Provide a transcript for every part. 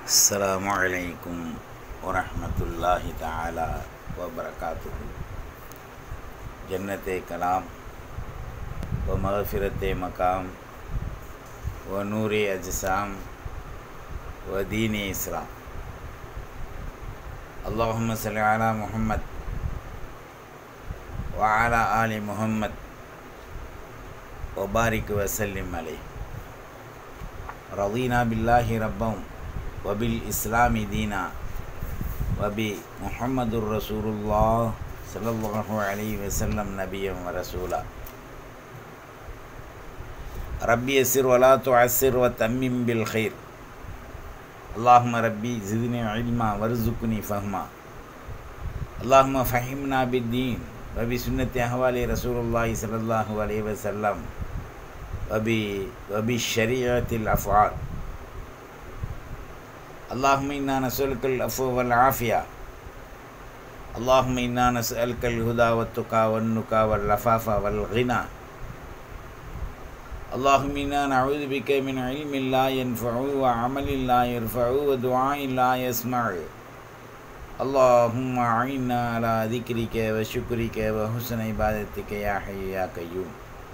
السلام عليكم ورحمة الله تعالى وبركاته جنة كلام ومغفرة مقام ونور أجسام ودين إسلام اللهم صل على محمد وعلى آل محمد وبارك وسلم عليه رضينا بالله ربا وبالإسلام دينا وبمحمد رسول الله صلى الله عليه وسلم نبيا ورسولا ربي يسر ولا تعسر وتمم بالخير اللهم ربي زدني علما وارزقني فهما اللهم فهمنا بالدين وبسنة أهوال رسول الله صلى الله عليه وسلم وب وبالشريعة الأفعال اللهم إنا نسألك العفو والعافية اللهم إنا نسألك الهدى والتقى والنكى واللفاف والغنى اللهم إنا نعوذ بك من علم لا ينفع وعمل لا يرفع ودعاء لا يسمع اللهم أعنا على ذكرك وشكرك وحسن عبادتك يا حي يا قيوم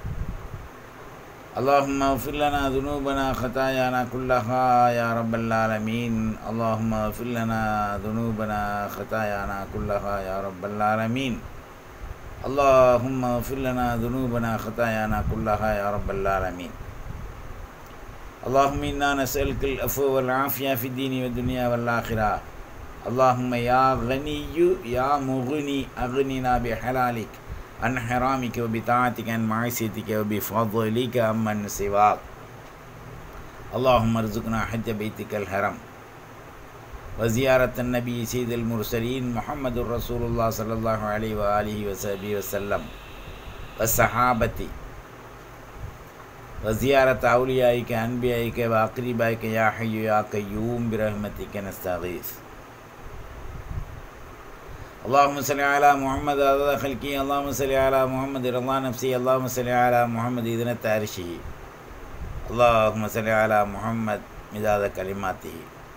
اللهم اغفر لنا ذنوبنا خطايانا كلها يا رب العالمين اللهم اغفر لنا ذنوبنا خطايانا كلها يا رب العالمين اللهم اغفر لنا ذنوبنا خطايانا كلها يا رب العالمين اللهم إنا نسألك العفو والعافية في الدين والدنيا والآخرة اللهم يا غني يا مغني أغننا بحلالك عن حرامك وبطاعتك عن معصيتك وبفضلك عمن سواك اللهم ارزقنا حج بيتك الحرم وزيارة النبي سيد المرسلين محمد رسول الله صلى الله عليه وآله وصحبه وسلم والصحابة وزيارة أوليائك أنبيائك وأقربائك يا حي يا قيوم برحمتك نستغيث اللهم صل على محمد عدد خلقه اللهم صل على محمد رضا نفسي اللهم صل على محمد إذن عرشه اللهم صل على محمد مداد كلماته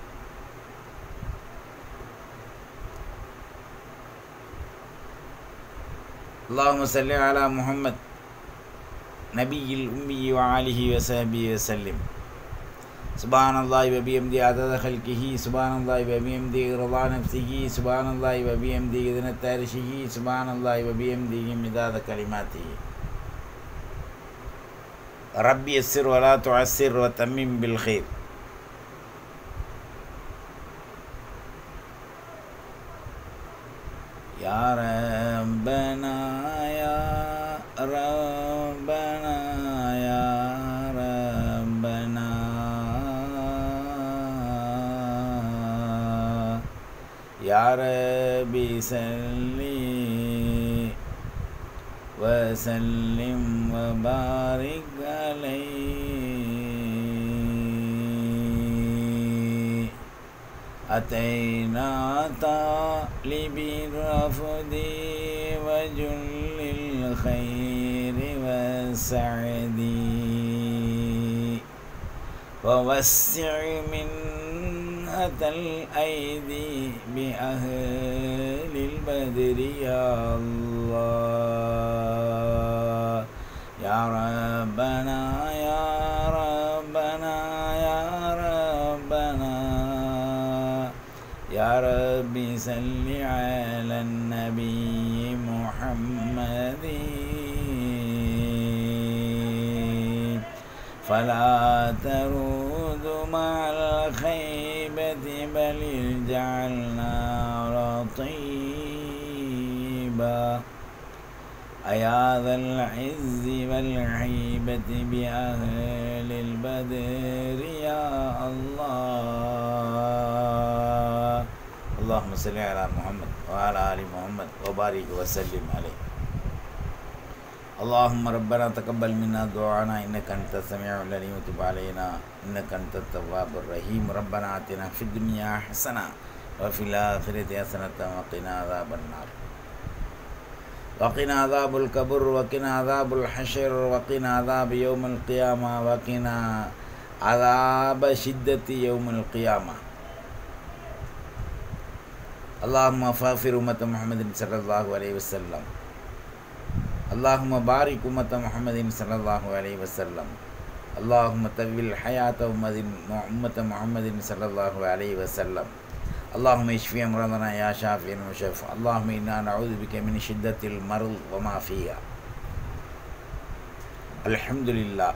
اللهم صل على محمد نبي الأمي وعاله وصحبه وسلم سبحان الله وبحمده عدد خلقه سبحان الله وبحمده رضا نفسه سبحان الله وبحمده إذنة عرشه سبحان الله وبحمده مداد كلماته ربي يسر ولا تعسر وتمم بالخير يا ربنا يا ربنا يا ربنا يا ربي سلي وسلم وبارك عليه أتينا طالب الرفض وجل الخير والسعد ووسع منهة الأيدي بأهل البدر يا الله يا ربنا يا ربنا يا ربنا يا ربي صل على النبي محمد فلا ترود مع الخيبة بل جعلنا رطيبا أيا ذا العز والعيبة بأهل البدر يا الله اللهم صل على محمد وعلى آل محمد وبارك وسلم عليه اللهم ربنا تقبل منا دعانا انك انت السميع العليم وتب علينا انك انت التواب الرحيم ربنا اتنا في الدنيا حسنه وفي الاخره حسنه وقنا عذاب النار وقنا عذاب القبر وقنا عذاب الحشر وقنا عذاب يوم القيامة وقنا عذاب شدة يوم القيامة اللهم فاغفر أمة محمد صلى الله عليه وسلم اللهم بارك أمة محمد صلى الله عليه وسلم اللهم طول حياة أمة محمد صلى الله عليه وسلم اللهم اشف أمراضنا يا شافي المشف اللهم إنا نعوذ بك من شدة المرض وما فيها الحمد لله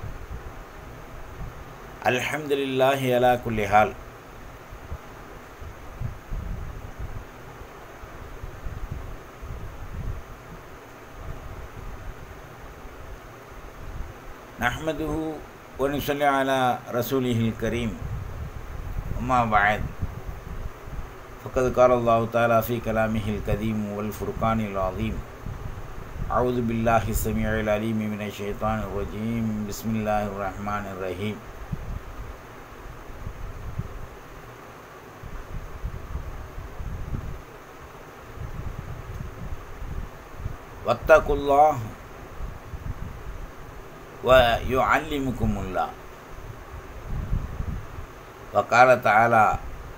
الحمد لله على كل حال نحمده ونصلي على رسوله الكريم أما بعد فقد قال الله تعالى في كلامه القديم والفرقان العظيم أعوذ بالله السميع العليم من الشيطان الرجيم بسم الله الرحمن الرحيم واتقوا الله ويعلمكم الله وقال تعالى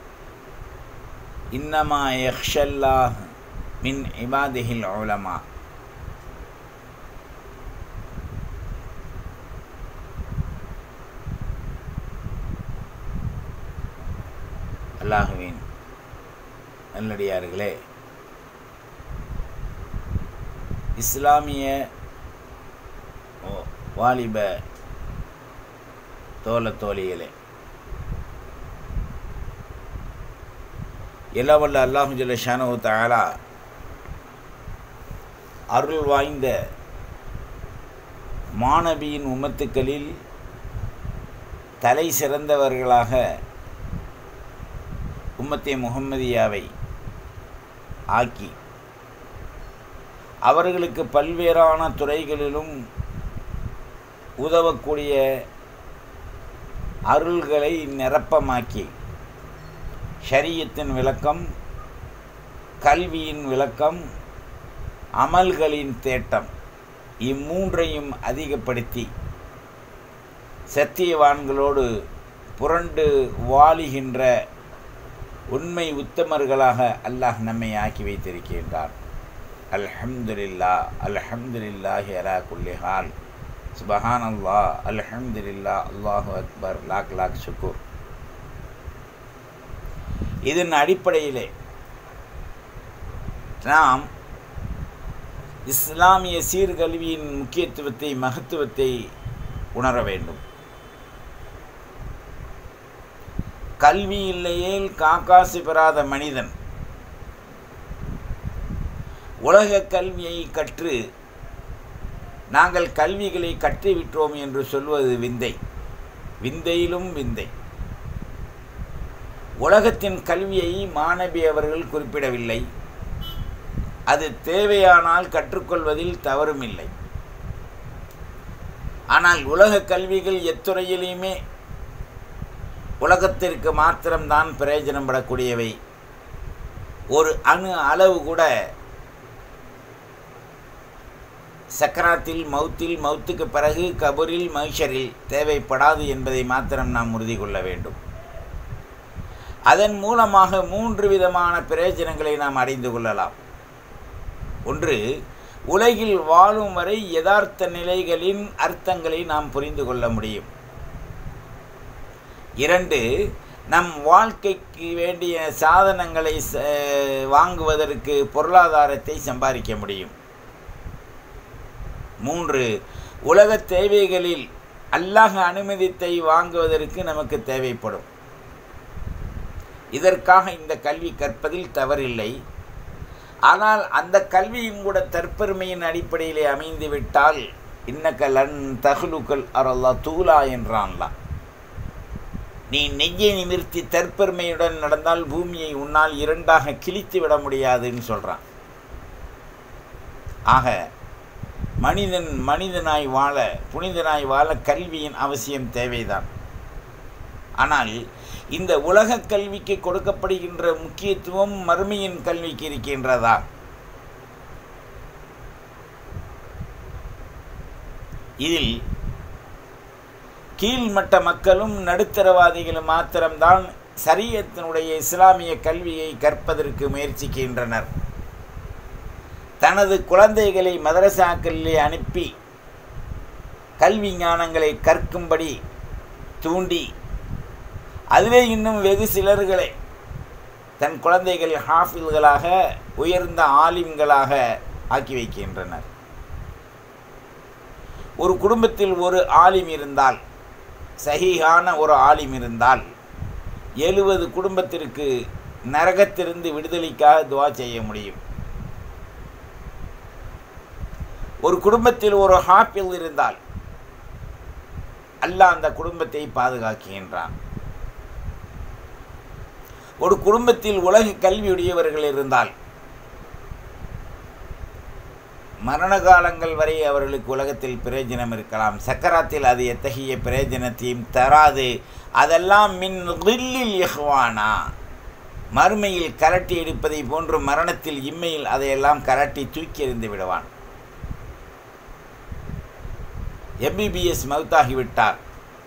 إنما يخشى الله من عباده العلماء அல்லாஹுவின் நல்லடியார்களே இஸ்லாமிய வாலிப தோல தோழிகளே எல்லாம் வல்ல அல்லாஹு ஜல்ல ஷானு தாலா அருள் வாய்ந்த மாணவியின் உமத்துக்களில் தலை சிறந்தவர்களாக உம்மத்தே முகம்மதியாவை ஆக்கி அவர்களுக்கு பல்வேறான துறைகளிலும் உதவக்கூடிய அருள்களை நிரப்பமாக்கி ஷரியத்தின் விளக்கம் கல்வியின் விளக்கம் அமல்களின் தேட்டம் இம்மூன்றையும் அதிகப்படுத்தி சத்தியவான்களோடு புரண்டு வாழுகின்ற உண்மை உத்தமர்களாக அல்லாஹ் நம்மை ஆக்கி வைத்திருக்கின்றான் அல்ஹம்துலில்லா அல்ஹம்துலில்லாஹி அலா குல்லி ஹால் சுபஹான் அல்லா அல்ஹம்துலில்லா அல்லாஹு அக்பர் லாக் லாக் சுக்கூர் இதன் அடிப்படையிலே நாம் இஸ்லாமிய சீர்கல்வியின் முக்கியத்துவத்தை மகத்துவத்தை உணர வேண்டும் கல்வி இல்லையேல் காக்காசு பெறாத மனிதன் உலக கல்வியை கற்று நாங்கள் கல்விகளை கற்றுவிட்டோம் என்று சொல்வது விந்தை விந்தையிலும் விந்தை உலகத்தின் கல்வியை மாணவி அவர்கள் குறிப்பிடவில்லை அது தேவையானால் கற்றுக்கொள்வதில் தவறும் இல்லை ஆனால் உலக கல்விகள் எத்துறையிலையுமே உலகத்திற்கு மாத்திரம்தான் பிரயோஜனம் படக்கூடியவை ஒரு அணு அளவு கூட சக்கராத்தில் மௌத்தில் மௌத்துக்கு பிறகு கபூரில் மகிஷரில் தேவைப்படாது என்பதை மாத்திரம் நாம் உறுதி கொள்ள வேண்டும் அதன் மூலமாக மூன்று விதமான பிரயோஜனங்களை நாம் அடைந்து கொள்ளலாம் ஒன்று உலகில் வாழும் வரை யதார்த்த நிலைகளின் அர்த்தங்களை நாம் புரிந்து கொள்ள முடியும் இரண்டு நம் வாழ்க்கைக்கு வேண்டிய சாதனங்களை வாங்குவதற்கு பொருளாதாரத்தை சம்பாதிக்க முடியும் மூன்று உலக தேவைகளில் அல்லாஹ் அனுமதித்தை வாங்குவதற்கு நமக்கு தேவைப்படும் இதற்காக இந்த கல்வி கற்பதில் தவறில்லை ஆனால் அந்த கல்வியும் கூட தற்பெருமையின் அடிப்படையிலே அமைந்து விட்டால் இன்னக்க லன் தகுலுக்கள் அரல்லா தூலா என்றான்லாம் நீ நெய்யை நிமிர்த்தி தற்பெருமையுடன் நடந்தால் பூமியை உன்னால் இரண்டாக கிழித்து விட முடியாதுன்னு சொல்கிறான் ஆக மனிதன் மனிதனாய் வாழ புனிதனாய் வாழ கல்வியின் அவசியம் தேவைதான் ஆனால் இந்த உலக கல்விக்கு கொடுக்கப்படுகின்ற முக்கியத்துவம் மறுமையின் கல்விக்கு இருக்கின்றதா இதில் கீழ்மட்ட மக்களும் நடுத்தரவாதிகளும் மாத்திரம்தான் சரியத்தினுடைய இஸ்லாமிய கல்வியை கற்பதற்கு முயற்சிக்கின்றனர் தனது குழந்தைகளை மதரசாக்களிலே அனுப்பி கல்வி ஞானங்களை கற்கும்படி தூண்டி அதிலே இன்னும் வெகு சிலர்களை தன் குழந்தைகள் ஹாஃபில்களாக உயர்ந்த ஆலிம்களாக ஆக்கி வைக்கின்றனர் ஒரு குடும்பத்தில் ஒரு ஆலிம் இருந்தால் சஹீஹான ஒரு ஆலிம் இருந்தால் எழுபது குடும்பத்திற்கு நரகத்திலிருந்து விடுதலைக்காக துவா செய்ய முடியும் ஒரு குடும்பத்தில் ஒரு ஹாப்பில் இருந்தால் அல்லாஹ் அந்த குடும்பத்தை பாதுகாக்கின்றான் ஒரு குடும்பத்தில் உலக கல்வியுடையவர்கள் இருந்தால் மரண காலங்கள் வரை அவர்களுக்கு உலகத்தில் பிரயோஜனம் இருக்கலாம் சக்கராத்தில் அது எத்தகைய பிரயோஜனத்தையும் தராது அதெல்லாம் மின் ரில்லில் இஹ்வானா மறுமையில் கரட்டி எடுப்பதை போன்று மரணத்தில் இம்மையில் அதையெல்லாம் கரட்டி தூக்கி எறிந்து விடுவான் எம்பிபிஎஸ் மவுத்தாகிவிட்டார்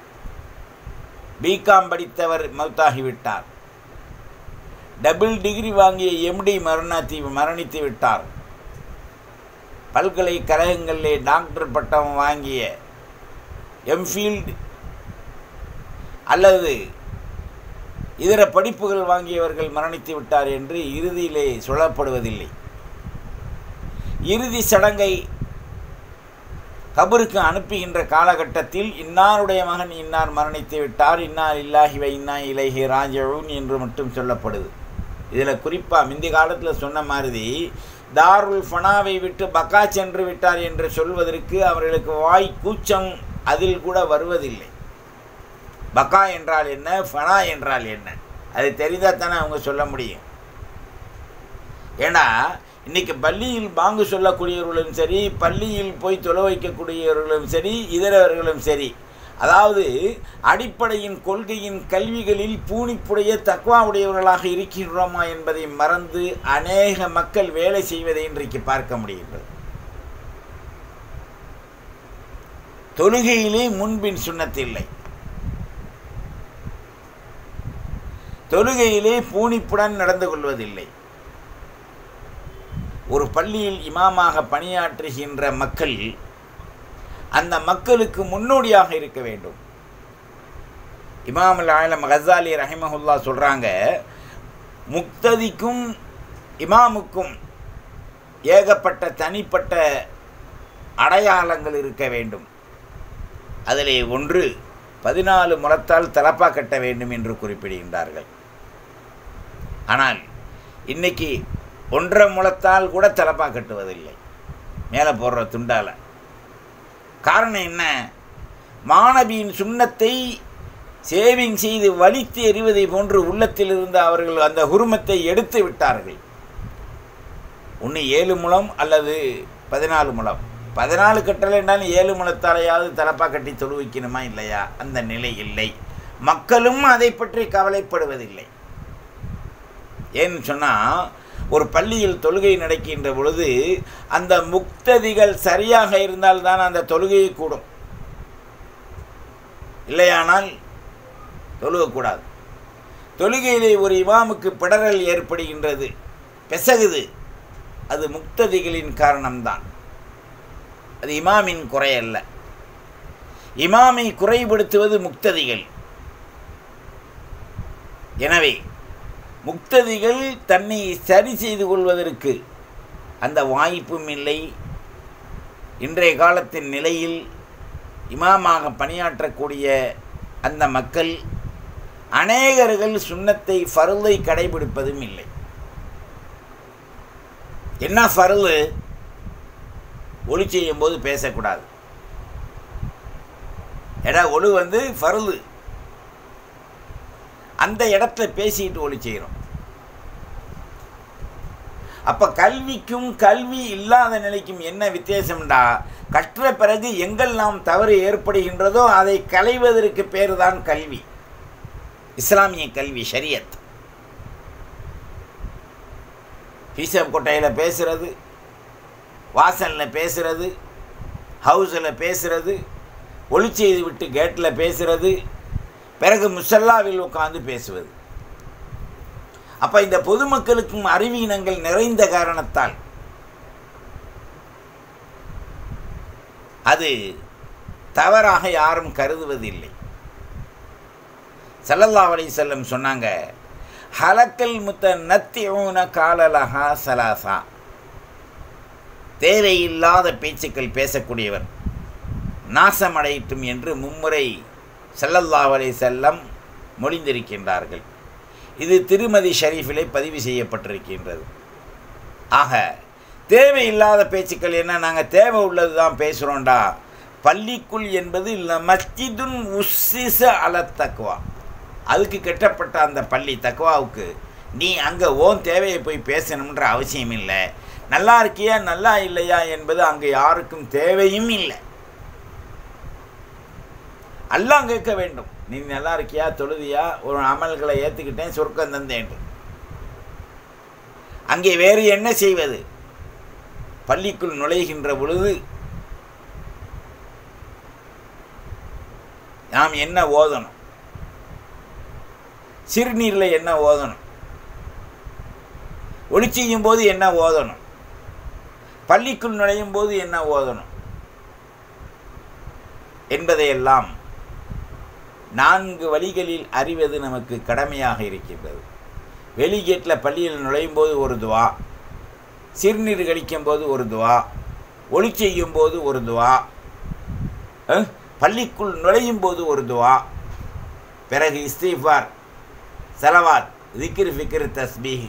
பிகாம் படித்தவர் மவுத்தாகிவிட்டார் டபுள் டிகிரி வாங்கிய எம்டி மரணத்தி மரணித்து விட்டார் பல்கலைக்கழகங்களிலே டாக்டர் பட்டம் வாங்கிய எம்ஃபீல்டு அல்லது இதர படிப்புகள் வாங்கியவர்கள் மரணித்து விட்டார் என்று இறுதியிலே சொல்லப்படுவதில்லை இறுதி சடங்கை கபருக்கு அனுப்புகின்ற காலகட்டத்தில் இன்னாருடைய மகன் இன்னார் மரணித்து விட்டார் இன்னார் இல்லாஹிவ இன்னா இலகி ராஜவுன் என்று மட்டும் சொல்லப்படுது இதில் குறிப்பாக முந்தி காலத்தில் சொன்ன மாதிரி தாருல் ஃபனாவை விட்டு பக்கா சென்று விட்டார் என்று சொல்வதற்கு அவர்களுக்கு வாய் கூச்சம் அதில் கூட வருவதில்லை பக்கா என்றால் என்ன ஃபனா என்றால் என்ன அது தெரிந்தால் தானே அவங்க சொல்ல முடியும் ஏன்னா இன்றைக்கி பள்ளியில் பாங்கு சொல்லக்கூடியவர்களும் சரி பள்ளியில் போய் தொலை வைக்கக்கூடியவர்களும் சரி இதரவர்களும் சரி அதாவது அடிப்படையின் கொள்கையின் கல்விகளில் பூணிப்புடைய தக்குவா உடையவர்களாக இருக்கின்றோமா என்பதை மறந்து அநேக மக்கள் வேலை செய்வதை இன்றைக்கு பார்க்க முடிகின்றது தொழுகையிலே முன்பின் சுண்ணத்தில்லை தொழுகையிலே பூணிப்புடன் நடந்து கொள்வதில்லை ஒரு பள்ளியில் இமாமாக பணியாற்றுகின்ற மக்கள் அந்த மக்களுக்கு முன்னோடியாக இருக்க வேண்டும் இமாமுல் ஆலம் கசாலி ரஹிமஹுல்லா சொல்கிறாங்க முக்ததிக்கும் இமாமுக்கும் ஏகப்பட்ட தனிப்பட்ட அடையாளங்கள் இருக்க வேண்டும் அதிலே ஒன்று பதினாலு முளத்தால் தலப்பா கட்ட வேண்டும் என்று குறிப்பிடுகின்றார்கள் ஆனால் இன்னைக்கு ஒன்றரை முளத்தால் கூட தலப்பா கட்டுவதில்லை மேலே போடுற துண்டால் காரணம் என்ன மாணவியின் சுண்ணத்தை சேவிங் செய்து வலித்து எறிவதை போன்று உள்ளத்தில் இருந்த அவர்கள் அந்த உருமத்தை எடுத்து விட்டார்கள் ஒன்று ஏழு முழம் அல்லது பதினாலு முழம் பதினாலு கட்டலைன்னாலும் ஏழு முழத்தாலையாவது தலப்பா கட்டி தொழு வைக்கணுமா இல்லையா அந்த நிலை இல்லை மக்களும் அதை பற்றி கவலைப்படுவதில்லை ஏன்னு சொன்னால் ஒரு பள்ளியில் தொழுகை நடக்கின்ற பொழுது அந்த முக்ததிகள் சரியாக இருந்தால்தான் அந்த தொழுகையை கூடும் இல்லையானால் தொழுகக்கூடாது தொழுகையிலே ஒரு இமாமுக்கு பிடரல் ஏற்படுகின்றது பெசகுது அது முக்ததிகளின் காரணம்தான் அது இமாமின் குறை அல்ல இமாமை குறைபடுத்துவது முக்ததிகள் எனவே முக்ததிகள் தன்னை சரி செய்து கொள்வதற்கு அந்த வாய்ப்பும் இல்லை இன்றைய காலத்தின் நிலையில் இமாமாக பணியாற்றக்கூடிய அந்த மக்கள் அநேகர்கள் சுண்ணத்தை ஃபருளை கடைபிடிப்பதும் இல்லை என்ன ஃபருளு ஒளி செய்யும் போது பேசக்கூடாது ஏடா ஒளி வந்து ஃபருளு அந்த இடத்துல பேசிட்டு ஒளி செய்கிறோம் அப்போ கல்விக்கும் கல்வி இல்லாத நிலைக்கும் என்ன வித்தியாசம்டா கற்ற பிறகு எங்கெல்லாம் தவறு ஏற்படுகின்றதோ அதை களைவதற்கு பேர் தான் கல்வி இஸ்லாமிய கல்வி ஷரியத் பீசப் கொட்டையில் பேசுகிறது வாசலில் பேசுகிறது ஹவுஸில் பேசுகிறது ஒளி செய்து விட்டு கேட்டில் பேசுகிறது பிறகு முசல்லாவில் உட்காந்து பேசுவது அப்போ இந்த பொதுமக்களுக்கும் அறிவீனங்கள் நிறைந்த காரணத்தால் அது தவறாக யாரும் கருதுவதில்லை சல்லல்லா அலி செல்லம் சொன்னாங்க ஹலக்கல் முத்த நத்தியூன காலலஹா சலாசா தேவையில்லாத பேச்சுக்கள் பேசக்கூடியவர் நாசமடையட்டும் என்று மும்முறை சல்லல்லா அலி செல்லம் மொழிந்திருக்கின்றார்கள் இது திருமதி ஷரீஃபிலே பதிவு செய்யப்பட்டிருக்கின்றது ஆக தேவையில்லாத பேச்சுக்கள் என்ன நாங்கள் தேவை உள்ளது தான் பேசுகிறோண்டா பள்ளிக்குள் என்பது மஸ்ஜிதுன் உஸ்ஸிச அல தக்குவா அதுக்கு கட்டப்பட்ட அந்த பள்ளி தக்குவாவுக்கு நீ அங்கே ஓன் தேவையை போய் பேசணுன்ற அவசியம் இல்லை நல்லா இருக்கியா நல்லா இல்லையா என்பது அங்கே யாருக்கும் தேவையும் இல்லை எல்லாம் கேட்க வேண்டும் நீ நல்லா இருக்கியா தொழுதியா ஒரு அமல்களை ஏற்றுக்கிட்டேன் சொர்க்கம் தந்தேன் அங்கே வேறு என்ன செய்வது பள்ளிக்குள் நுழைகின்ற பொழுது நாம் என்ன ஓதணும் சிறுநீரில் என்ன ஓதணும் ஒளி செய்யும் போது என்ன ஓதணும் பள்ளிக்குள் நுழையும் போது என்ன ஓதணும் என்பதையெல்லாம் நான்கு வழிகளில் அறிவது நமக்கு கடமையாக இருக்கின்றது வெளி கேட்டில் பள்ளியில் நுழையும் போது ஒரு துவா சிறுநீர் கழிக்கும் போது ஒரு துவா ஒளி செய்யும் போது ஒரு துவா பள்ளிக்குள் நுழையும் போது ஒரு துவா பிறகு இஸ்தீஃபார் செலவாத் திக்ரு ஃபிக்ரு தஸ்பீஹ்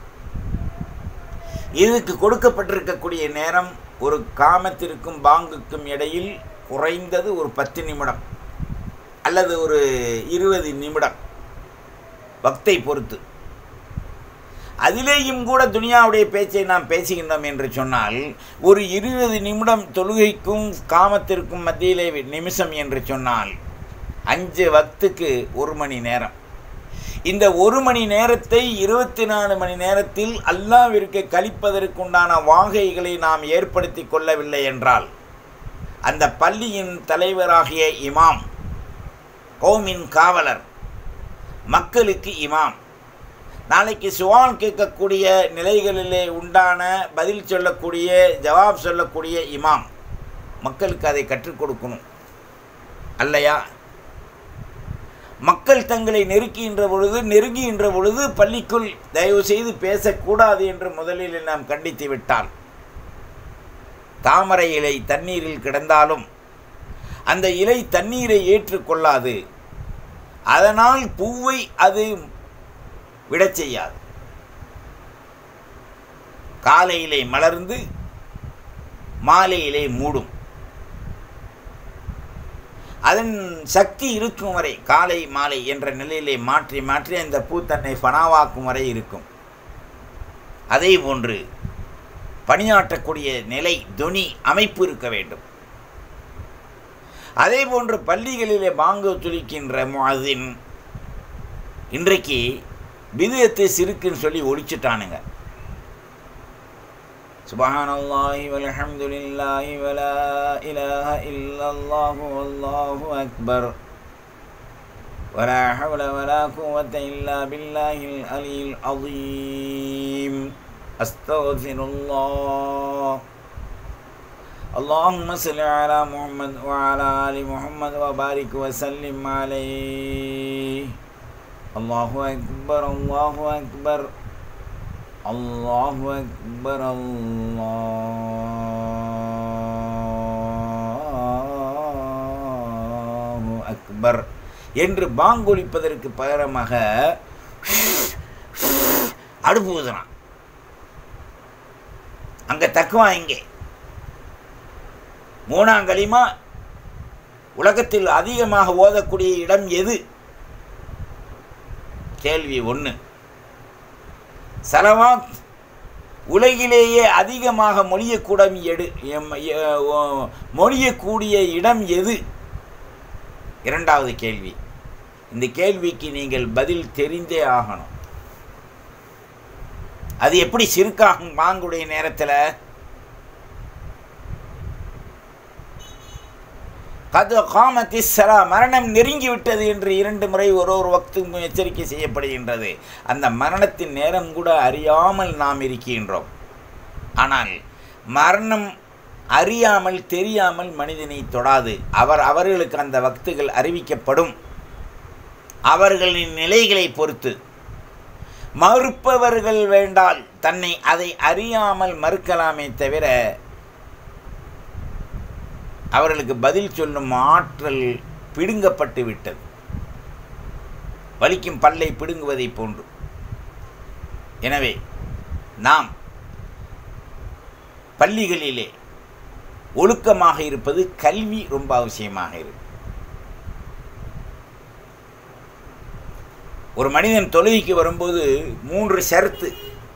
இதுக்கு கொடுக்கப்பட்டிருக்கக்கூடிய நேரம் ஒரு காமத்திற்கும் பாங்குக்கும் இடையில் குறைந்தது ஒரு பத்து நிமிடம் அல்லது ஒரு இருபது நிமிடம் பக்தை பொறுத்து அதிலேயும் கூட துனியாவுடைய பேச்சை நாம் பேசுகின்றோம் என்று சொன்னால் ஒரு இருபது நிமிடம் தொழுகைக்கும் காமத்திற்கும் மத்தியிலே நிமிஷம் என்று சொன்னால் அஞ்சு வக்துக்கு ஒரு மணி நேரம் இந்த ஒரு மணி நேரத்தை இருபத்தி நாலு மணி நேரத்தில் அல்லாவிற்கு கழிப்பதற்குண்டான வாகைகளை நாம் ஏற்படுத்தி கொள்ளவில்லை என்றால் அந்த பள்ளியின் தலைவராகிய இமாம் கௌமின் காவலர் மக்களுக்கு இமாம் நாளைக்கு சுவான் கேட்கக்கூடிய நிலைகளிலே உண்டான பதில் சொல்லக்கூடிய ஜவாப் சொல்லக்கூடிய இமாம் மக்களுக்கு அதை கற்றுக் கொடுக்கணும் அல்லையா மக்கள் தங்களை நெருக்குகின்ற பொழுது நெருங்குகின்ற பொழுது பள்ளிக்குள் தயவு செய்து பேசக்கூடாது என்று முதலில் நாம் கண்டித்து விட்டால் தாமரை இலை தண்ணீரில் கிடந்தாலும் அந்த இலை தண்ணீரை ஏற்றுக்கொள்ளாது அதனால் பூவை அது விடச் செய்யாது காலையிலே மலர்ந்து மாலையிலே மூடும் அதன் சக்தி இருக்கும் வரை காலை மாலை என்ற நிலையிலே மாற்றி மாற்றி அந்த பூ தன்னை பனாவாக்கும் வரை இருக்கும் அதே போன்று பணியாற்றக்கூடிய நிலை துணி அமைப்பு இருக்க வேண்டும் அதே போன்று பள்ளிகளிலே பாங்கு துளிக்கின்ற மாதின் இன்றைக்கு விதயத்தை சிறுக்குன்னு சொல்லி ஒழிச்சிட்டானுங்க سبحان الله والحمد لله ولا إله إلا الله والله أكبر ولا حول ولا قوة إلا بالله العلي العظيم أستغفر الله اللهم صل على محمد وعلى آل محمد وبارك وسلم عليه الله أكبر الله أكبر الله أكبر الله أكبر என்று பாங்கொலிப்பதற்கு பகரமாக அடுப்பு ஊதுறான் அங்கே தக்குவா இங்கே மூணாம் களிமா உலகத்தில் அதிகமாக ஓதக்கூடிய இடம் எது கேள்வி ஒன்று சலவாத் உலகிலேயே அதிகமாக மொழியக்கூடம் எடு மொழியக்கூடிய இடம் எது இரண்டாவது கேள்வி இந்த கேள்விக்கு நீங்கள் பதில் தெரிந்தே ஆகணும் அது எப்படி சிறுக்காகும் பாங்குடைய நேரத்தில் கது காமத்தி சலா மரணம் நெருங்கி விட்டது என்று இரண்டு முறை ஒரு ஒரு வக்தும் எச்சரிக்கை செய்யப்படுகின்றது அந்த மரணத்தின் நேரம் கூட அறியாமல் நாம் இருக்கின்றோம் ஆனால் மரணம் அறியாமல் தெரியாமல் மனிதனை தொடாது அவர் அவர்களுக்கு அந்த வக்துகள் அறிவிக்கப்படும் அவர்களின் நிலைகளை பொறுத்து மறுப்பவர்கள் வேண்டால் தன்னை அதை அறியாமல் மறுக்கலாமே தவிர அவர்களுக்கு பதில் சொல்லும் ஆற்றல் பிடுங்கப்பட்டு விட்டது வலிக்கும் பல்லை பிடுங்குவதைப் போன்று எனவே நாம் பள்ளிகளிலே ஒழுக்கமாக இருப்பது கல்வி ரொம்ப அவசியமாக இருக்கு ஒரு மனிதன் தொழுகைக்கு வரும்போது மூன்று ஷரத்து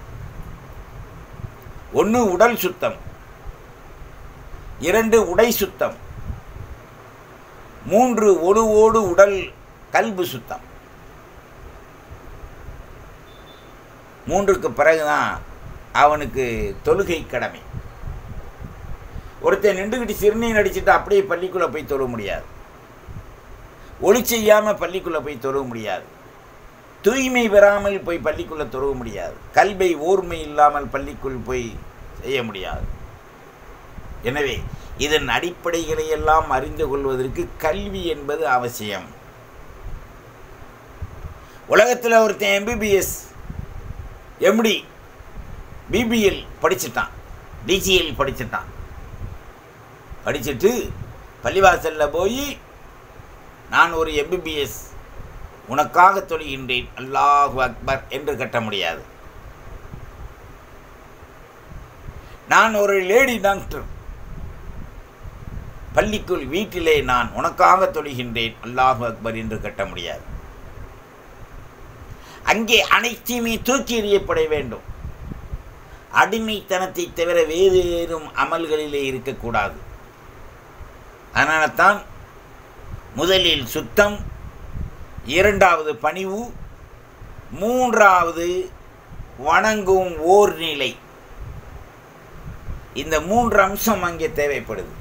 ஒன்று உடல் சுத்தம் இரண்டு உடை சுத்தம் மூன்று ஒழுவோடு உடல் கல்பு சுத்தம் மூன்றுக்கு பிறகுதான் அவனுக்கு தொழுகை கடமை ஒருத்தன் நின்றுக்கிட்டு சிறுநீர் அடிச்சுட்டு அப்படியே பள்ளிக்குள்ளே போய் தொழ முடியாது ஒளி செய்யாமல் பள்ளிக்குள்ளே போய் தொழ முடியாது தூய்மை பெறாமல் போய் பள்ளிக்குள்ளே தொழ முடியாது கல்வை ஓர்மை இல்லாமல் பள்ளிக்குள் போய் செய்ய முடியாது எனவே இதன் அடிப்படைகளை எல்லாம் அறிந்து கொள்வதற்கு கல்வி என்பது அவசியம் உலகத்தில் ஒருத்தன் எம்பிபிஎஸ் எம்டி பிபிஎல் படிச்சுட்டான் டிஜிஎல் படிச்சுட்டான் படிச்சுட்டு பள்ளிவாசலில் போய் நான் ஒரு எம்பிபிஎஸ் உனக்காக தொழுகின்றேன் அல்லாஹு அக்பர் என்று கட்ட முடியாது நான் ஒரு லேடி டாக்டர் பள்ளிக்குள் வீட்டிலே நான் உனக்காக தொழுகின்றேன் அல்லாஹு அக்பர் என்று கட்ட முடியாது அங்கே அனைத்தையுமே தூக்கி எறியப்பட வேண்டும் அடிமைத்தனத்தை தவிர வேறு வேறும் அமல்களிலே இருக்கக்கூடாது அதனால தான் முதலில் சுத்தம் இரண்டாவது பணிவு மூன்றாவது வணங்கும் ஓர் நிலை இந்த மூன்று அம்சம் அங்கே தேவைப்படுது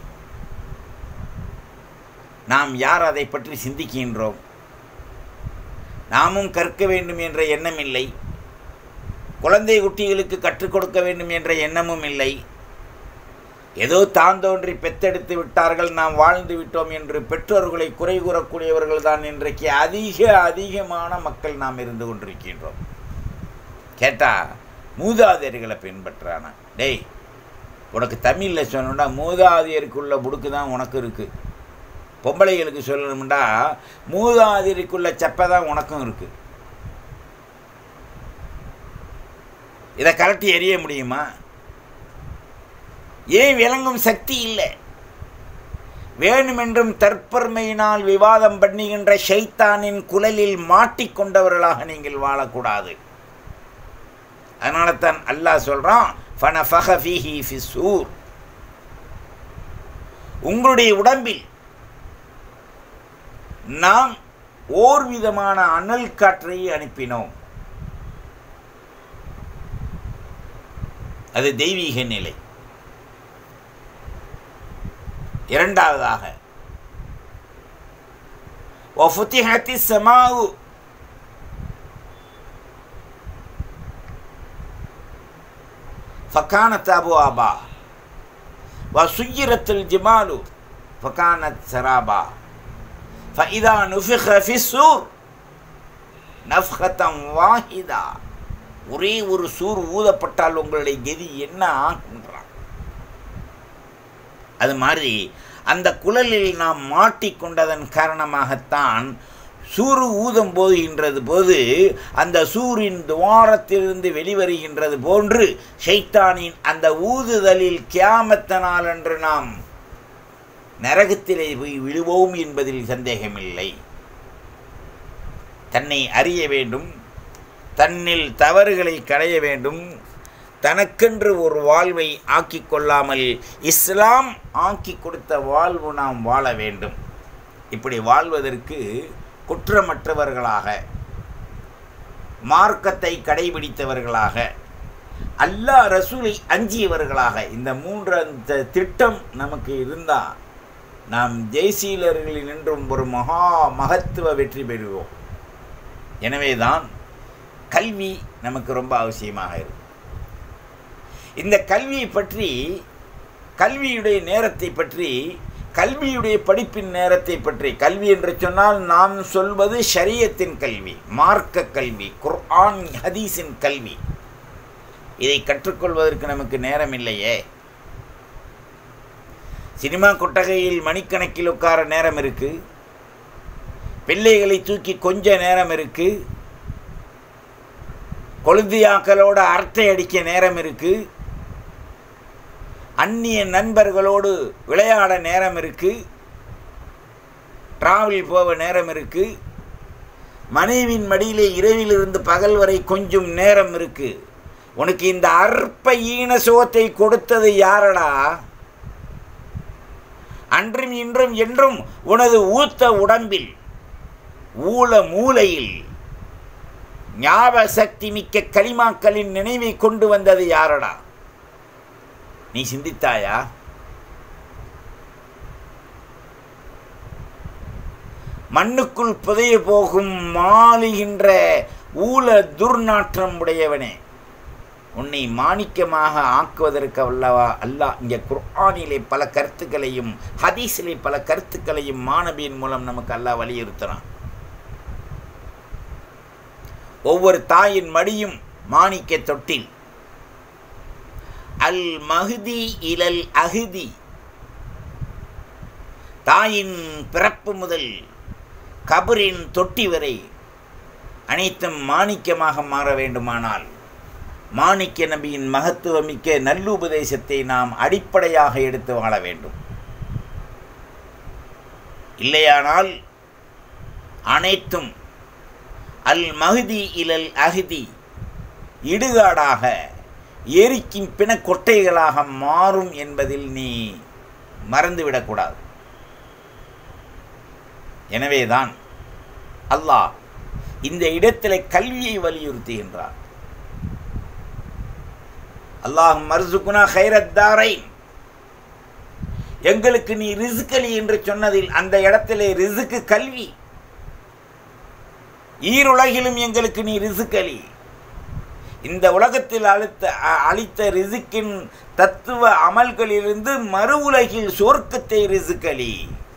நாம் யார் அதை பற்றி சிந்திக்கின்றோம் நாமும் கற்க வேண்டும் என்ற எண்ணம் இல்லை குழந்தை குட்டிகளுக்கு கற்றுக் கொடுக்க வேண்டும் என்ற எண்ணமும் இல்லை ஏதோ தான் தோன்றி பெத்தெடுத்து விட்டார்கள் நாம் வாழ்ந்து விட்டோம் என்று பெற்றோர்களை குறை கூறக்கூடியவர்கள் தான் இன்றைக்கு அதிக அதிகமான மக்கள் நாம் இருந்து கொண்டிருக்கின்றோம் கேட்டால் மூதாதையர்களை பின்பற்றானா டேய் உனக்கு தமிழில் சொல்லணும்னா மூதாதையருக்குள்ள புடுக்கு தான் உனக்கு இருக்குது பொம்பளைகளுக்கு சொல்லணும்டா மூதாதையருக்குள்ள செப்பை தான் உனக்கும் இருக்குது இதை கலட்டி எறிய முடியுமா ஏன் விளங்கும் சக்தி இல்லை வேணுமென்றும் தற்பெருமையினால் விவாதம் பண்ணுகின்ற ஷைத்தானின் குழலில் மாட்டிக்கொண்டவர்களாக நீங்கள் வாழக்கூடாது அதனால தான் அல்லாஹ் சொல்கிறான் ஃபனஃபஹ ஃபீஹி ஃபிஸ்ஸூர் உங்களுடைய உடம்பில் நாம் ஓர் விதமான அனல் காற்றை அனுப்பினோம் அது தெய்வீக நிலை இரண்டாவதாக وفتحت السماء فكانت أبوابا وسيرت الجبال فكانت سرابا فإذا نفخ في السور نفخة واحدة ஒரே ஒரு சூர் ஊதப்பட்டால் உங்களுடைய கதி என்ன ஆகின்றான் அது மாதிரி அந்த குழலில் நாம் மாட்டிக்கொண்டதன் காரணமாகத்தான் சூறு ஊதம் போகின்றது போது அந்த சூரின் துவாரத்திலிருந்து வெளிவருகின்றது போன்று ஷைத்தானின் அந்த ஊதுதலில் கியாமத்தனால் என்று நாம் நரகத்திலே போய் விழுவோம் என்பதில் சந்தேகமில்லை தன்னை அறிய வேண்டும் தன்னில் தவறுகளை களைய வேண்டும் தனக்கென்று ஒரு வாழ்வை ஆக்கி கொள்ளாமல் இஸ்லாம் ஆக்கி கொடுத்த வாழ்வு நாம் வாழ வேண்டும் இப்படி வாழ்வதற்கு குற்றமற்றவர்களாக மார்க்கத்தை கடைபிடித்தவர்களாக அல்லாஹ் ரசூலை அஞ்சியவர்களாக இந்த மூன்று அந்த திட்டம் நமக்கு இருந்தால் நாம் ஜெய்சீலர்களில் நின்றும் ஒரு மகா மகத்துவ வெற்றி பெறுவோம் எனவேதான் கல்வி நமக்கு ரொம்ப அவசியமாக இருக்கு இந்த கல்வியை பற்றி கல்வியுடைய நேரத்தை பற்றி கல்வியுடைய படிப்பின் நேரத்தை பற்றி கல்வி என்று சொன்னால் நாம் சொல்வது ஷரியத்தின் கல்வி மார்க்க கல்வி குர்ஆன் ஹதீஸின் கல்வி இதை கற்றுக்கொள்வதற்கு நமக்கு நேரம் இல்லையே சினிமா கொட்டகையில் மணிக்கணக்கில் உட்கார நேரம் இருக்கு பிள்ளைகளை தூக்கி கொஞ்ச நேரம் இருக்கு கொழுந்தியாக்களோட அரட்டை அடிக்க நேரம் இருக்கு அந்நிய நண்பர்களோடு விளையாட நேரம் இருக்கு டிராவல் போக நேரம் இருக்கு மனைவின் மடியிலே இரவிலிருந்து பகல் வரை கொஞ்சம் நேரம் இருக்கு உனக்கு இந்த அற்ப ஈன சுகத்தை கொடுத்தது யாரடா அன்றும் இன்றும் என்றும் உனது ஊத்த உடம்பில் ஊல மூலையில் ஞாபக சக்தி மிக்க களிமாக்களின் நினைவை கொண்டு வந்தது யாரடா நீ சிந்தித்தாயா மண்ணுக்குள் புதைய போகும் மாளுகின்ற ஊல துர்நாற்றம் உடையவனே உன்னை மாணிக்கமாக ஆக்குவதற்கு அல்லவா அல்லாஹ் இங்கே குர்ஆனிலே பல கருத்துக்களையும் ஹதீஸிலே பல கருத்துக்களையும் மாணவியின் மூலம் நமக்கு அல்லாஹ் வலியுறுத்துறான் ஒவ்வொரு தாயின் மடியும் மாணிக்க தொட்டில் அல் மஹதி இலல் அஹதி தாயின் பிறப்பு முதல் கபரின் தொட்டி வரை அனைத்தும் மாணிக்கமாக மாற வேண்டுமானால் மாணிக்க நபியின் மகத்துவமிக்க நல்லுபதேசத்தை நாம் அடிப்படையாக எடுத்து வாழ வேண்டும் இல்லையானால் அனைத்தும் அல் மஹதி இலல் அஹதி இடுகாடாக எரிக்கும் பிண கொட்டைகளாக மாறும் என்பதில் நீ மறந்துவிடக்கூடாது எனவேதான் அல்லாஹ் இந்த இடத்திலே கல்வியை வலியுறுத்துகின்றார் அல்லாஹ் மர்சுகுனா ஹைரத்தாரை எங்களுக்கு நீ ரிசுக்கலி என்று சொன்னதில் அந்த இடத்திலே ரிசுக்கு கல்வி ஈருலகிலும் எங்களுக்கு நீ ரிசுக்கலி இந்த உலகத்தில் அளித்த அ- அளித்த ரிசுக்கின் தத்துவ அமல்களிலிருந்து மறு உலகில் சொர்க்கத்தை ரிசுக்கலி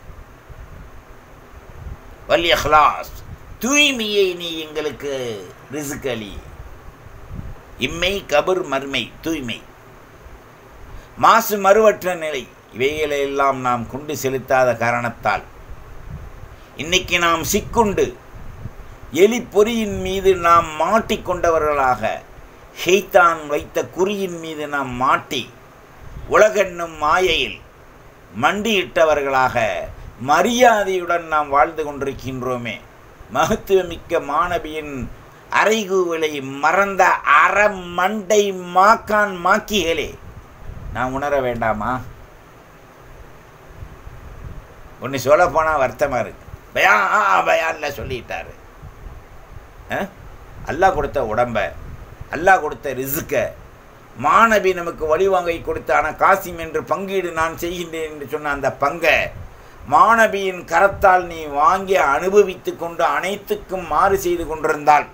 வல்லிய ஹலாஸ் தூய்மையை நீ எங்களுக்கு ரிசுக்கலி இம்மை கபர் மர்மை தூய்மை மாசு மறுவற்ற நிலை இவைகளை எல்லாம் நாம் கொண்டு செலுத்தாத காரணத்தால் இன்னைக்கு நாம் சிக்குண்டு எலி பொறியின் மீது நாம் மாட்டிக்கொண்டவர்களாக ஷெய்தான் வைத்த குறியின் மீது நாம் மாட்டி உலகென்னும் மாயையில் மண்டியிட்டவர்களாக மரியாதையுடன் நாம் வாழ்ந்து கொண்டிருக்கின்றோமே மகத்துவமிக்க மாணவியின் அறைகூவலை மறந்த அற மண்டை மாக்கான் மாக்கிகளே நான் உணர வேண்டாமா ஒன்று சொல்ல போனால் வருத்தமாக இருக்கு பயா பயான்ல சொல்லிட்டாரு அஹ்? அல்லாஹ் கொடுத்த உடம்ப அல்லாஹ் கொடுத்த ரிசுக்க மாணவி நமக்கு வழிவாங்கி கொடுத்த ஆனால் காசிம் என்று பங்கீடு நான் செய்கின்றேன் என்று சொன்ன அந்த பங்கை மாணவியின் கரத்தால் நீ வாங்கி அனுபவித்து கொண்டு அனைத்துக்கும் மாறு செய்து கொண்டிருந்தால்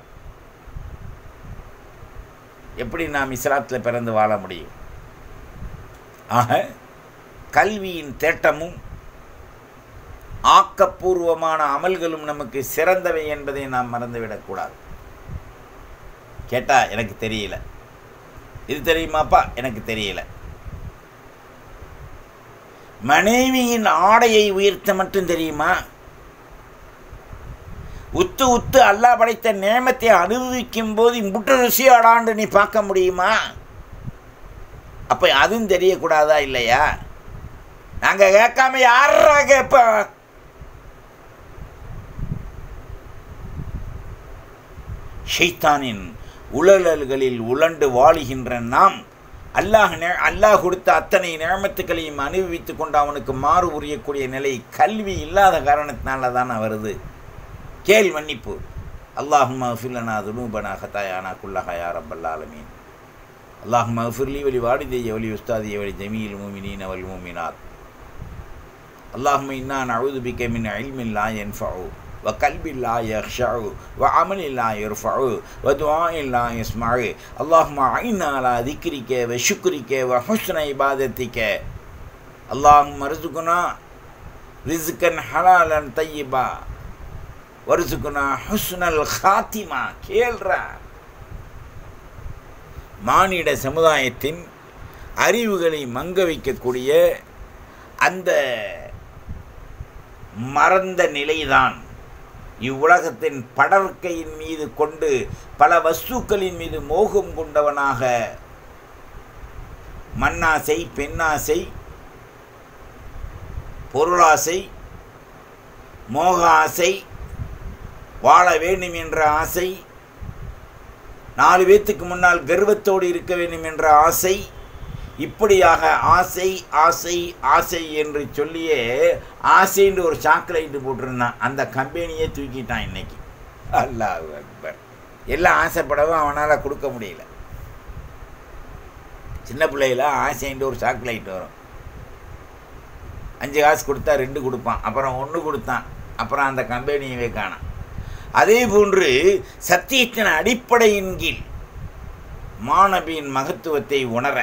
எப்படி நாம் இஸ்லாத்தில் பிறந்து வாழ முடியும் ஆக கல்வியின் தேட்டமும் ஆக்கப்பூர்வமான அமல்களும் நமக்கு சிறந்தவை என்பதை நாம் மறந்துவிடக்கூடாது கேட்டா எனக்கு தெரியல இது தெரியுமாப்பா எனக்கு தெரியல மனைவியின் ஆடையை உயர்த்த மட்டும் தெரியுமா உத்து உத்து அல்லாஹ் படைத்த நேமத்தை அனுபவிக்கும் போது இம்புட்டு ருசியாடான்னு நீ பார்க்க முடியுமா அப்போ அதுவும் தெரியக்கூடாதா இல்லையா நாங்கள் கேட்காம யாரா கேட்பா ஷைத்தானின் உழலல்களில் உழண்டு வாழுகின்ற நாம் அல்லாஹ் நே அல்லாஹ் கொடுத்த அத்தனை நேமத்துக்களையும் அனுபவித்து கொண்டு அவனுக்கு மாறு உரியக்கூடிய நிலை கல்வி இல்லாத காரணத்தினால தான் வருது கேள் மன்னிப்பு அல்லாஹும் ஃபில்லனா துனூபனா ஹதாயானா குல்லஹா யா ரப்பல் ஆலமீன் அல்லாஹும் ஃபிர்லி வலி வாடிதைய வலி உஸ்தாதிய வலி ஜமீல் மூமினீன் அவல் மூமினாத் அல்லாஹும் இன்னா நழுது பிக்க மின் அல்மில்லா என்ஃபு வ கல்பில்லா யஹ்ஷு வ அமலில்லா யர்ஃபு வ துஆஇல்லா யஸ்மஉ அல்லாஹும்ம ஐன்னா அலா திக்ரிக்க வ ஷுக்ரிக்க வ ஹுஸ்ன இபாதத்திக்க அல்லாஹும்ம ரிசுகுனா ரிஸ்கன் ஹலாலன் தையிபா வருசுக்குனா ஹுஸ்னல் ஹாத்திமா கேள்றா மானிட சமுதாயத்தின் அறிவுகளை மங்க வைக்கக்கூடிய அந்த மறந்த நிலைதான் இவ்வுலகத்தின் படர்க்கையின் மீது கொண்டு பல வஸ்துக்களின் மீது மோகம் கொண்டவனாக மண்ணாசை பெண்ணாசை பொருளாசை மோக ஆசை வாழ வேண்டும் என்ற ஆசை நாலு பேத்துக்கு முன்னால் கர்வத்தோடு இருக்க வேண்டும் என்ற ஆசை இப்படியாக ஆசை ஆசை ஆசை என்று சொல்லியே ஆசைன்னு ஒரு சாக்லேட்டு போட்டிருந்தான் அந்த கம்பெனியே தூக்கிட்டான் இன்னைக்கு அல்லாஹ் அக்பர் எல்லாம் ஆசைப்படவும் அவனால் கொடுக்க முடியல சின்ன பிள்ளையில ஆசைன்ட்டு ஒரு சாக்லேட் வரும் அஞ்சு காசு கொடுத்தா ரெண்டு கொடுப்பான் அப்புறம் ஒன்று கொடுத்தான் அப்புறம் அந்த கம்பெனியவே காணாம் அதே போன்று சத்தியத்தின் அடிப்படையின் கீழ் மாணவியின் மகத்துவத்தை உணர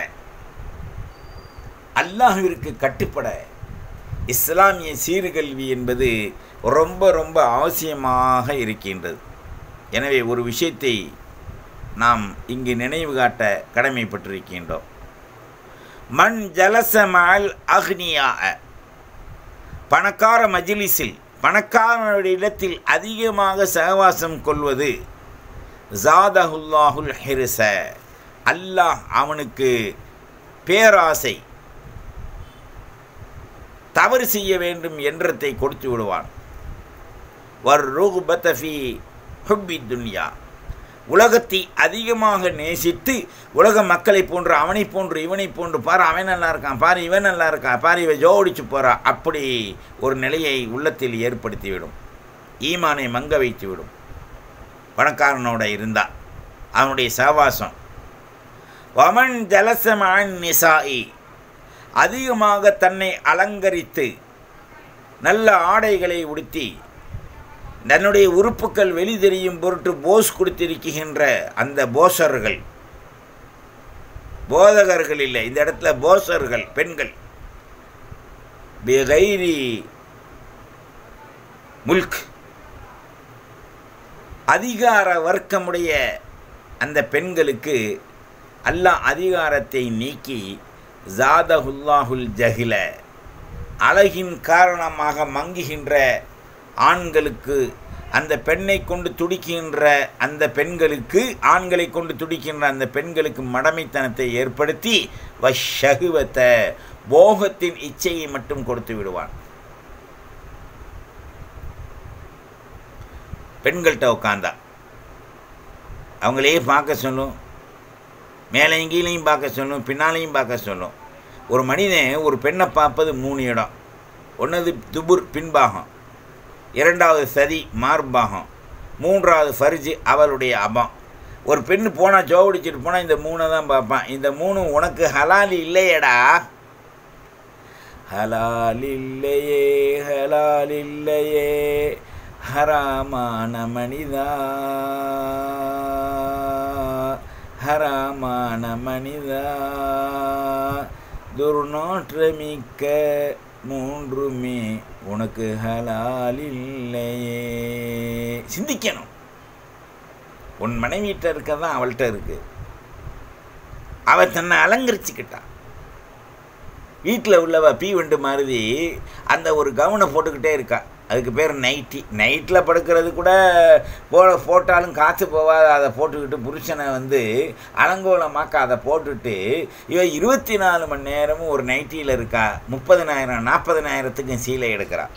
அல்லாஹிற்கு கட்டுப்பட இஸ்லாமிய சீர்கல்வி என்பது ரொம்ப ரொம்ப அவசியமாக இருக்கின்றது எனவே ஒரு விஷயத்தை நாம் இங்கு நினைவு காட்ட கடமைப்பட்டிருக்கின்றோம் மண் ஜலசமால் அக்னியா பணக்கார மஜிலிஸில் பணக்காரனுடைய இடத்தில் அதிகமாக சகவாசம் கொள்வது ஜாதஹுல்லாஹுல் ஹிரிச அல்லாஹ் அவனுக்கு பேராசை தவறு செய்ய வேண்டும் என்றத்தை கொடுத்து விடுவான் வர் ருகுபத்தஃபி ஹுப்பி துன்யா உலகத்தை அதிகமாக நேசித்து உலக மக்களை போன்று அவனை போன்று இவனை போன்று பாரு அவன் நல்லா இருக்கான் பாரு இவன் நல்லா இருக்கான் பாரு இவன் ஜோடிச்சு போறா அப்படி ஒரு நிலையை உள்ளத்தில் ஏற்படுத்திவிடும் ஈமானை மங்க வைத்து விடும் பணக்காரனோட இருந்தா அவனுடைய சகவாசம் வமன் ஜலசமான் நிசாயி அதிகமாக தன்னை அலங்கரித்து நல்ல ஆடைகளை உடுத்தி தன்னுடைய உறுப்புகள் வெளி தெரியும் பொருட்டு போஸ் கொடுத்திருக்கின்ற அந்த போசர்கள் போதகர்கள் இல்லை இந்த இடத்துல போசர்கள் பெண்கள் பிகைரி முல்க் அதிகார வர்க்கமுடைய அந்த பெண்களுக்கு அல்லாஹ் அதிகாரத்தை நீக்கி ஜாதஹுல்லாஹுல் ஜஹில அழகின் காரணமாக மங்குகின்ற ஆண்களுக்கு அந்த பெண்ணை கொண்டு துடிக்கின்ற அந்த பெண்களுக்கு ஆண்களை கொண்டு துடிக்கின்ற அந்த பெண்களுக்கு மடமைத்தனத்தை ஏற்படுத்தி வஷகுவத்தை போகத்தின் இச்சையை மட்டும் கொடுத்து விடுவான் பெண்கள்கிட்ட உட்காந்தா அவங்களே பார்க்க சொல்லும் மேலையும் கீழையும் பார்க்க சொல்லும் பின்னாலையும் பார்க்க சொல்லும் ஒரு மனிதன் ஒரு பெண்ணை பார்ப்பது மூணு இடம் ஒன்றது துபுர் பின்பாகம் இரண்டாவது சதி மார்பாகம் மூன்றாவது ஃபர்ஜு அவளுடைய அபம் ஒரு பெண்ணு போனால் ஜோடிச்சிட்டு போனால் இந்த மூணை தான் பார்ப்பான் இந்த மூணு உனக்கு ஹலால் இல்லையடா ஹலால் இல்லையே ஹலால் இல்லையே ஹராமான மனிதா ஹராமான மனிதா துர்நாற்றமிக்க மூன்றுமே உனக்கு ஹலால் இல்லையே சிந்திக்கணும் உன் மனைவிட்ட இருக்க தான் அவள்கிட்ட இருக்கு அவள் தன்னை அலங்கரிச்சுக்கிட்டான் வீட்டில் உள்ளவ பீ வண்டு மாருதி அந்த ஒரு கவனை போட்டுக்கிட்டே இருக்கா அதுக்கு பேர் நைட்டி நைட்டில் படுக்கிறது கூட போ போட்டாலும் காற்று போகாத அதை போட்டுக்கிட்டு புருஷனை வந்து அலங்கோலமாக்க அதை போட்டுட்டு இவன் இருபத்தி நாலு மணி நேரமும் ஒரு நைட்டியில் இருக்கா முப்பதினாயிரம் நாற்பதினாயிரத்துக்கும் சீலை எடுக்கிறா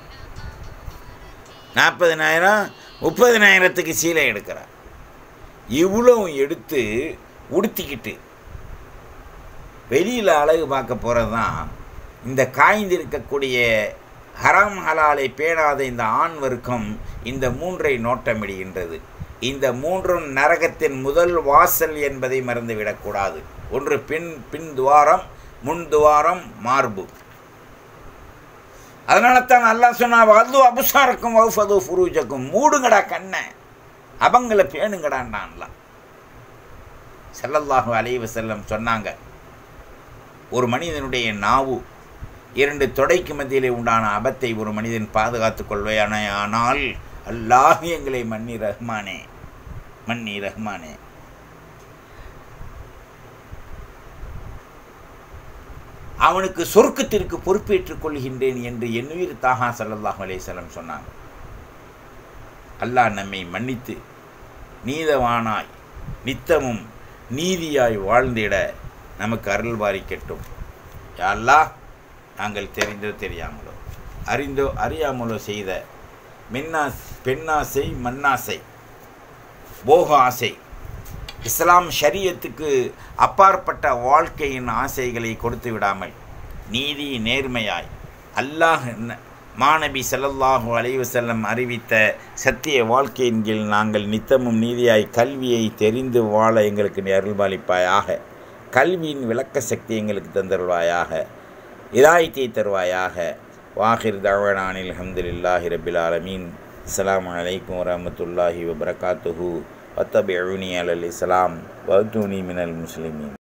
நாற்பதினாயிரம் முப்பதினாயிரத்துக்கு சீலை எடுக்கிறா இவ்வளவும் எடுத்து உடுத்திக்கிட்டு வெளியில் அழகு பார்க்க போகிறது தான் இந்த காய்ந்திருக்கக்கூடிய ஹராம் ஹலாலை பேணாத இந்த ஆண் வர்க்கம் இந்த மூன்றை நோட்டமிடுகின்றது இந்த மூன்றும் நரகத்தின் முதல் வாசல் என்பதை மறந்துவிடக்கூடாது ஒன்று பின் பின் துவாரம் முன் துவாரம் மார்பு அதனால தான் அல்லாஹ் சொன்னா வது அபுசாரக்கும் வகுஃபது ஃபுரூஜக்கும் மூடுங்கடா கண்ணை அவங்கள பேணுங்கடான்டான்லாம் ஸல்லல்லாஹு அலைஹி வஸல்லம் சொன்னாங்க ஒரு மனிதனுடைய நாவு இரண்டு தொடைக்கு மத்தியிலே உண்டான அபத்தை ஒரு மனிதன் பாதுகாத்துக் கொள்வையான ஆனால் அல்லாஹ் எங்களை மன்னி ரஹ்மானே மன்னி ரஹ்மானே அவனுக்கு சொர்க்கத்திற்கு பொறுப்பேற்றுக் கொள்கின்றேன் என்று எண்ணுயிர் தாகா ஸல்லல்லாஹு அலைஹி வஸல்லம் சொன்னாங்க அல்லாஹ் நம்மை மன்னித்து நீதவானாய் நித்தமும் நீதியாய் வாழ்ந்திட நமக்கு அருள் பாரிக்கட்டும் யா அல்லாஹ் நாங்கள் தெரிந்தோ தெரியாமலோ அறிந்தோ அறியாமலோ செய்த மின்னாஸ் பெண்ணாசை மண்ணாசை போக ஆசை இஸ்லாம் ஷரியத்துக்கு அப்பாற்பட்ட வாழ்க்கையின் ஆசைகளை கொடுத்து விடாமல் நீதி நேர்மையாய் அல்லாஹ் ந- மாநபி ஸல்லல்லாஹு அலைஹி வஸல்லம் அறிவித்த சத்திய வாழ்க்கையின் கீழ் நாங்கள் நித்தமும் நீதியாய் கல்வியை தெரிந்து வாழ எங்களுக்கு நீ அருள்பாலிப்பாயாக கல்வியின் விளக்க சக்தி எங்களுக்கு தந்தருள்வாயாக இதாயத்தை தருவாயாக வாஹிர் தவனானில் அல்ஹம்துலில்லாஹி ரபில் ஆலமீன் அஸ்ஸலாமு அலைக்கும் வரஹ்மத்துல்லாஹி வபரகாத்துஹு வத்தபிஉனி அலல் இஸ்லாம் வஅத்தூனி மினல் முஸ்லிமீன்